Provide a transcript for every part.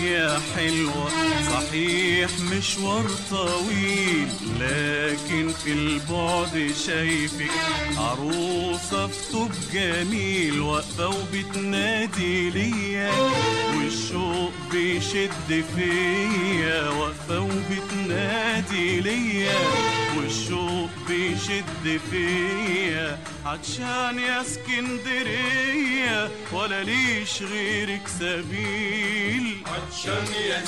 يا حلوة صحيح مشوار طويل لكن في البعد شايفك عروسة في طوب جميل واقفة وبتنادي ليا والشوق بيشد فيا واقفة وبتنادي ليا والشوق بيشد فيا عطشان يا اسكندرية ولا ليش غيرك سبيل عطشان يا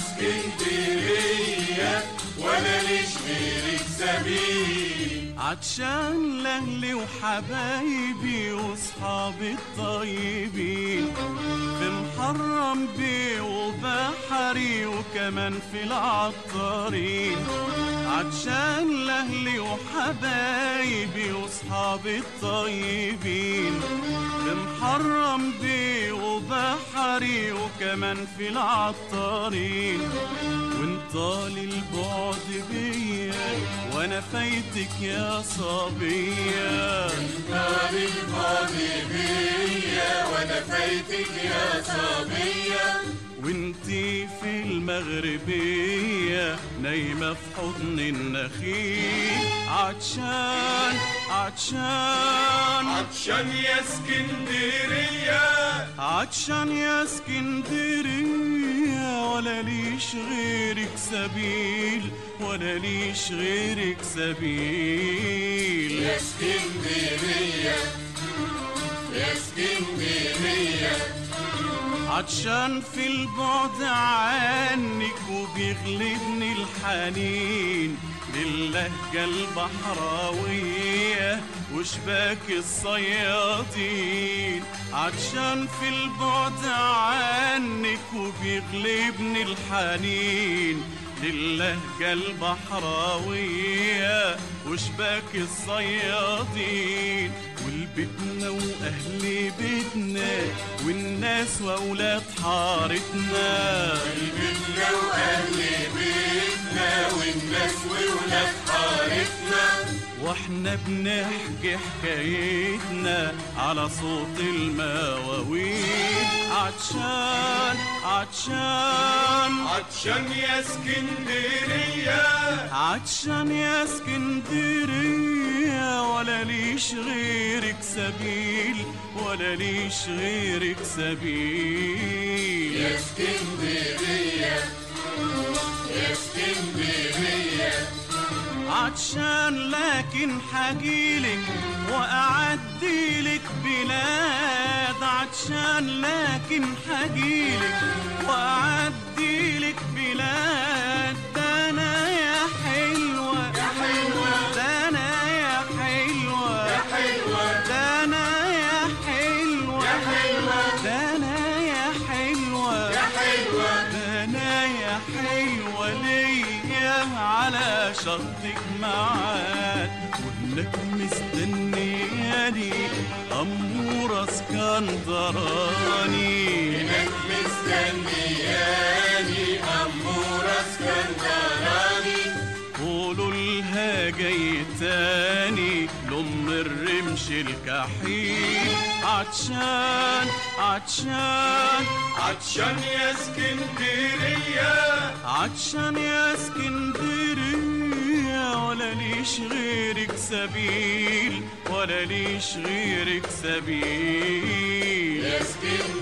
اسكندرية ولا ليش غيرك سبيل عطشان لأهلي وحبايبي وصحابي الطيبين في محرم بيه وبحري وكمان في العطارين عطشان لأهلي وحبايبي وصحابي الطيبين في محرم بيه وبحري وكمان في العطارين وانطال البعد بيا وانا فايتك يا صبيه طال الفاضي بيا وانا فايتك يا صبية وانتي في المغربية نايمة في حضن النخيل عطشان عطشان عطشان يا اسكندرية عطشان يا اسكندرية ولا ليش غيرك سبيل ولا ليش غيرك سبيل يا اسكندرية يا اسكندرية عطشان في البعد عنك وبيغلبني الحنين للهجة البحراوية وشباك الصيادين عطشان في البعد عنك وبيغلبني الحنين للهجة البحراوية وشباك الصيادين والبيتنا وأهل بيتنا والناس وأولاد حارتنا بيتنا واهل بيتنا والناس وولاد حارتنا واحنا بنحكي حكايتنا على صوت المواويل عطشان عطشان عطشان يا اسكندرية عطشان يا اسكندرية ولا ليش غيرك سبيل ولا ليش غيرك سبيل يا اسكندرية يا اسكندرية عطشان لكن حجيلك وأعديلك بلاد عطشان لكن حجيلك وأعديلك بلاد ده أنا يا حلوة يا حلوة ده أنا يا حلوة يا حلوة ده أنا يا حلوة يا حلوة ده أنا يا حلوة يا حلوة ده انا يا حلوة ليا على شطك معاد وهناك مستنياني أمورة اسكندراني هناك مستنياني أمورة اسكندراني قولوا لها جاي تاني لأم الرمش الكحيل عطشان عطشان عطشان يا اسكندرية عطشان يا اسكندرية ولا ليش غيرك سبيل ولا ليش غيرك سبيل يا اسكندرية